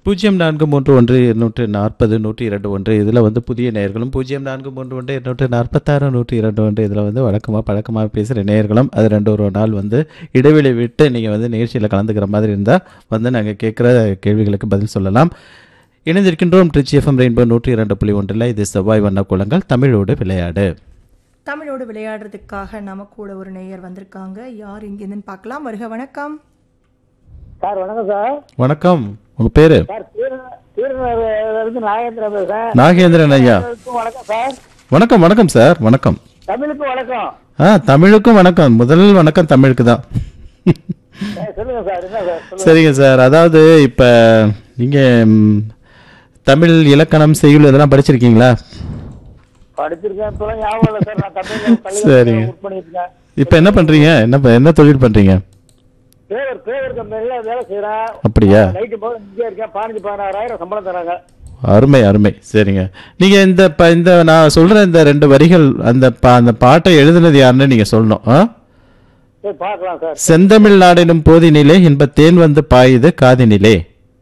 பூஜ்ஜியம் நான்கு மூன்று ஒன்று இருநூற்று நாற்பது நூற்றி இரண்டு ஒன்று இதில் வந்து புதிய நேயர்களும் பூஜ்ஜியம் நான்கு மூன்று ஒன்று இருநூற்று நாற்பத்தாறு நூற்றி இரண்டு ஒன்று இதில் வந்து வழக்கமாக பழக்கமாக பேசுகிற நேயர்களும் அது ரெண்டு ஒரு நாள் வந்து இடைவெளி விட்டு நீங்கள் வந்து நிகழ்ச்சியில் கலந்துக்கிற மாதிரி இருந்தால் வந்து நாங்கள் கேட்குற கேள்விகளுக்கு பதில் சொல்லலாம் இணைந்திருக்கின்றோம் ட்ரிச்சி எஃப்எம் ரெயின்போ நூற்றி இரண்டு புள்ளி ஒன்றில் இது செவ்வாய் வண்ண குளங்கள் தமிழோடு விளையாடு தமிழோடு விளையாடுறதுக்காக நம்ம கூட ஒரு நேயர் வந்திருக்காங்க யார் இங்கேருந்துன்னு பார்க்கலாம் வருக வணக்கம் சார் வணக்கம் சார் வணக்கம் உங்கள் பேர் சார் தீர்நகர்லேருந்து நாகேந்திரன் பேசுகிறேன் நாகேந்திரன் ஐயா வணக்கம் சார் வணக்கம் வணக்கம் சார் வணக்கம் தமிழுக்கு வணக்கம் ஆ தமிழுக்கும் வணக்கம் முதல் வணக்கம் தமிழுக்கு தான் சார், சொல்லுங்க சார் என்ன சார் சொல்லுங்க சரிங்க சார் அதாவது இப்போ நீங்கள் தமிழ் இலக்கணம் செய்யுள் இதெல்லாம் படிச்சிருக்கீங்களா படிச்சிருக்கேன் இப்பெல்லாம் ஞாபகம் இல்லை சார் நான் தமிழ் சரிங்க. பள்ளியில் ஒர்க் பண்ணியிருக்கேன் இப்போ என்ன பண்ணுறீங்க என்ன ப- என்ன தொழில் பண்ணுறீங்க பேவர் பேவர் கம்பெனியில் வேலை செய்கிறேன் அப்படியா நைட்டு போக இங்கே இருக்கேன் பதினஞ்சு பதினாறாயிரம் சம்பளம் தராங்க அருமை அருமை சரிங்க நீங்கள் இந்த ப இந்த நான் சொல்கிற இந்த ரெண்டு வரிகள் அந்த பா அந்த பாட்டை எழுதுனது யாருன்னு நீங்கள் சொல்லணும் ஆ சரி பார்க்கலாம் சார் செந்தமிழ் நாடெனும் போதினிலே இன்ப தேன் வந்து பாயுது காதினிலே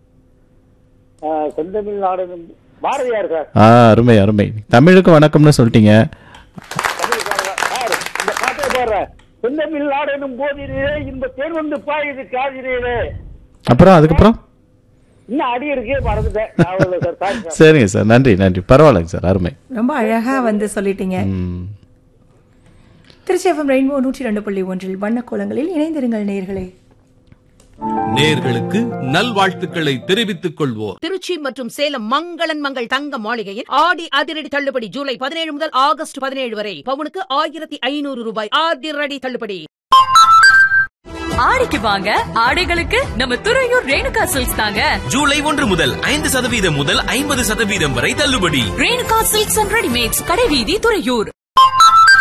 ஆ, செந்தமிழ் நாடு பாரதியார் சார் ஆ அருமை அருமை தமிழுக்கு வணக்கம்னு சொல்லிட்டீங்க தமிழுக்கு வணக்கம். சார் இந்த பாட்டை பாடுறேன் செந்தமிழ் நாடு என்னும் போதிலே இந்த தேன் வந்து பாயுது காதிரியிலே அப்புறம் அதுக்கப்புறம் இன்னும் அடி இருக்கே மறந்துட்டேன் ஞாபகம் இல்லை சார் சாரி சார் சரிங்க சார் நன்றி நன்றி பரவாயில்லைங்க சார் அருமை ரொம்ப அழகா வந்து சொல்லிட்டீங்க ம் திருச்சி எஃப்எம் ரெயின்போ நூற்றி ரெண்டு புள்ளி ஒன்றில் வண்ணக்கோலங்களில் இணைந்திருங்கள் நேயர்களே நேர்களுக்கு நல்வாழ்த்துக்களை தெரிவித்துக் கொள்வோர் திருச்சி மற்றும் சேலம் மங்களன் மங்கள் தங்க மாளிகையில் ஆடி அதிரடி தள்ளுபடி ஜூலை பதினேழு முதல் ஆகஸ்ட் பதினேழு வரை பவுனுக்கு ஆயிரத்தி ஐநூறு ரூபாய் அதிரடி தள்ளுபடி ஆடிக்கு வாங்க ஆடைகளுக்கு நம்ம துறையூர் ரேணுகா சில்க்ஸ் தாங்க ஜூலை ஒன்று முதல் ஐந்து சதவீதம் முதல் ஐம்பது சதவீதம் வரை தள்ளுபடி ரேணுகா சில்க்ஸ் அண்ட் ரெடிமேட்ஸ் கடைவீதி துறையூர்